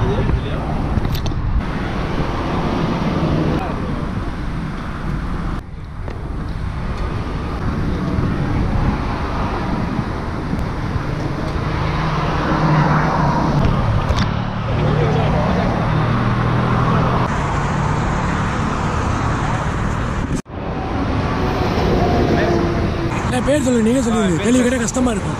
நான் பேர் சொல்லு நீங்க சொல்லுங்க கேள்வி கேட்டால் கஷ்டமா இருக்கும்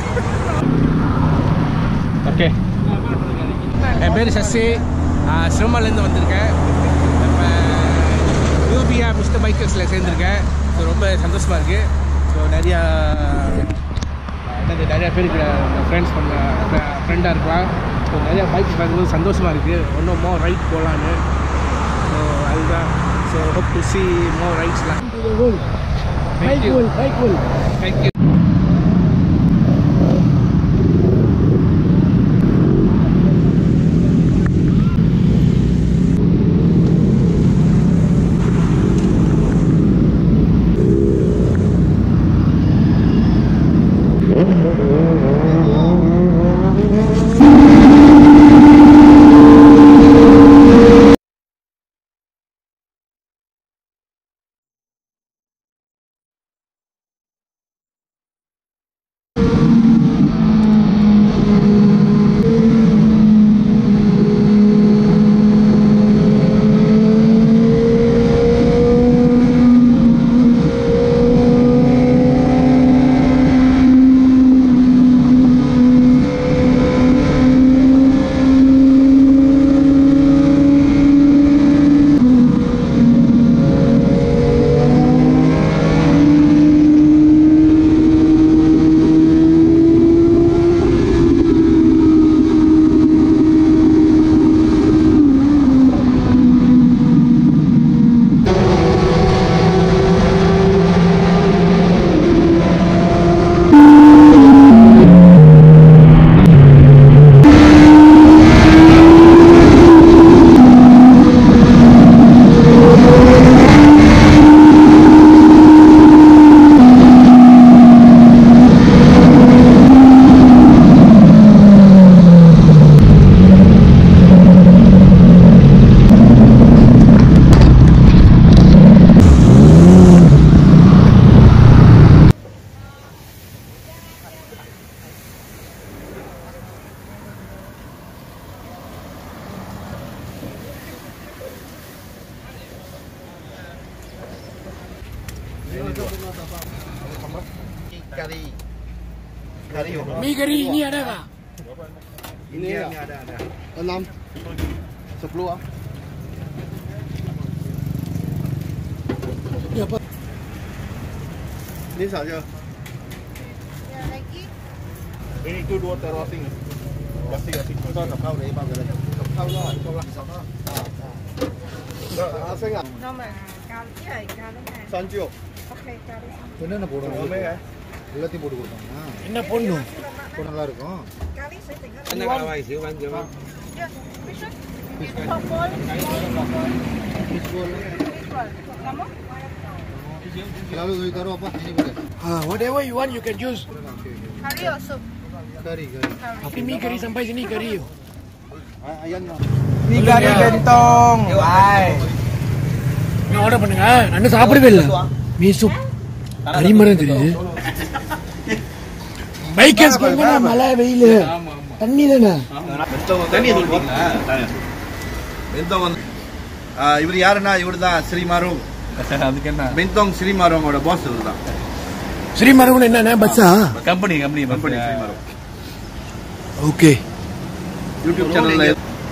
ஓகே என் பேர் சசி நான் சிரமாலேருந்து வந்திருக்கேன் நம்ம யூபியா மிஸ்டர் பைக்கர்ஸில் சேர்ந்துருக்கேன் ஸோ ரொம்ப சந்தோஷமாக இருக்குது ஸோ நிறையா என்னது நிறையா பேருக்கு ஃப்ரெண்ட்ஸ் பண்ண ஃப்ரெண்டாக இருக்கலாம் ஸோ நிறையா பைக்ஸ் பார்க்கும்போது சந்தோஷமாக இருக்குது இன்னும் மோ ரைட் போகலான்னு ஸோ அதுதான் so hope to see more ரைட்ஸ்லாம் bike cool bike cool thank you Kari. Kari. மீ கறி இனி அடவா Ini ni ada ada. Enam. Sepuluh ah. எப்போ Ini saja. Ini tu dua terasing. Pasti pasti. Kita tak kau dari bang ada. Kau lah, kau lah. Ah, saya ngah. Nomor kali ya, kali ni. Sanjo. Okey, kali. என்னென்ன போடுவோம் Ramai eh. எல்லாத்தையும் போட்டு கொடுத்தாங்கன்னா என்ன பொண்ணும் இப்போ நல்லா இருக்கும் Kali saya tinggal. என்ன கலவாய் Sivan Sivan Ya, which one? Purple, purple, peaceful purple. Kamu? எல்லாரும் சொல்லி தருவாப்பா இனி பாரு whatever you want you can choose Curry or soup? கறி கறி அப்படி மீ கறி sampai sini kari Ayan na. மீ கறி கெண்டோங் நீ ஆர்டர் பண்ணுங்க நான் சாப்பிடவே இல்லை மீ சூப் கறி மரம் தெரியுது பைக்கர்ஸ் கொஞ்சம் மழை வெயில் தண்ணி தானே தண்ணி சொல்லிட்டீங்களா பெந்தோங் வந்து இவர் யாருன்னா இவர் தான் ஸ்ரீமாரும் அதுக்கு என்ன பெந்தோங் ஸ்ரீமாரோவோட பாஸ் இவர் தான் ஸ்ரீமரகுன் என்ன பஸ்ஸா கம்பெனி கம்பெனி கம்பெனி ஸ்ரீமாரம் ஓகே யூடியூப் சேனல்ல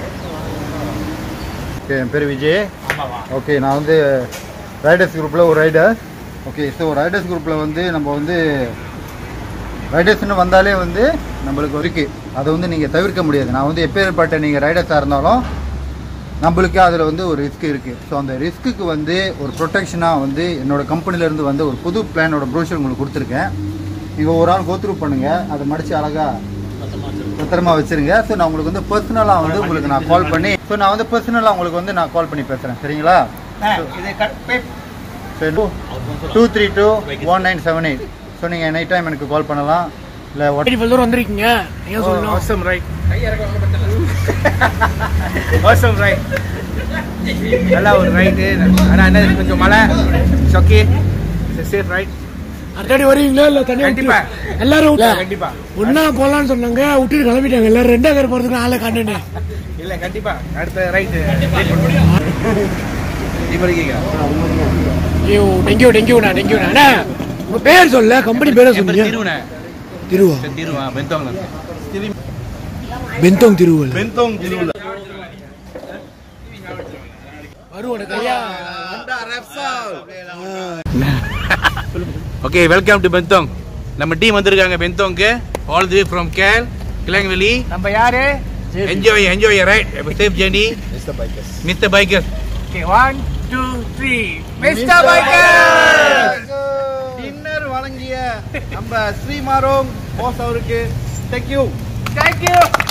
ஓகே என் பேர் விஜய் ஓகே நான் வந்து ரைடர்ஸ் குரூப்பில் ஒரு ரைடர் ஓகே ஸோ ரைடர்ஸ் குரூப்பில் வந்து நம்ம வந்து ரைடர்ஸ்னு வந்தாலே வந்து நம்மளுக்கு இருக்கு அதை வந்து நீங்கள் தவிர்க்க முடியாது நான் வந்து எப்பேற்பட்ட நீங்கள் ரைடர்ஸாக இருந்தாலும் நம்மளுக்கு அதில் வந்து ஒரு ரிஸ்க் இருக்குது ஸோ அந்த ரிஸ்க்குக்கு வந்து ஒரு ப்ரொடெக்ஷனாக வந்து என்னோட கம்பெனிலேருந்து வந்து ஒரு புது பிளானோட ப்ரோஷர் உங்களுக்கு கொடுத்துருக்கேன் நீங்கள் ஒரு ஆள் கோத்ரூ பண்ணுங்கள் அதை மடித்து அழகாக பத்திரமா வச்சிருங்க ஸோ நான் உங்களுக்கு வந்து பர்சனலாக வந்து உங்களுக்கு நான் கால் பண்ணி ஸோ நான் வந்து பர்சனலாக உங்களுக்கு வந்து நான் கால் பண்ணி பேசுகிறேன் சரிங்களா two three two one nine seven eight so நீங்கள் எனி டைம் எனக்கு கால் பண்ணலாம் இல்லை இவ்வளோ தூரம் வந்திருக்கீங்க நீங்க சொல்லணும் awesome right கையை இறக்க வாங்க பத்தல awesome ரைட் நல்லா ஒரு ரைடு ஆனால் என்ன இது கொஞ்சம் மழை ஓகே சேஃப் ரைட் அடுத்தாடி வருவீங்களா இல்ல தனியா கண்டிப்பா. விட்டு- எல்லாரும் இல்ல, கண்டிப்பா ஒண்ணா போலாம்னு சொன்னாங்க விட்டுட்டு கிளம்பிட்டாங்க எல்லாரும் ரெண்டா பேர் போறதுக்கு ஆளை காண்டேன் இல்ல கண்டிப்பா அடுத்த ரைட்டு இப்படி கேட்குறேன் ஐயோ டெங்கியூ டெங்கியூண்ணா டெங்கியூண்ணா அண்ணா உங்க பேர் சொல்ல கம்பெனி பேரை சொன்னீங்க திருவண்ண திருவா திருவா பெந்தோங்க பெந்தோங் திருவல் Bentong Jirula. வருவோம் கையா Anda Repsol. Okay welcome to Bentong நம்ம டீம் வந்திருக்காங்க பெந்தோங்க்கு ஆல் தி ஃப்ரம் கேல் கிளங்கவெளி நம்ம யாரு enjoy enjoy right safe journey Mr. Bikers. Mister biker okay one two three mister biker dinner வழங்கிய நம்ம ஸ்ரீமாரோங் போஸ் அவருக்கு தேங்க்யூ தேங்க்யூ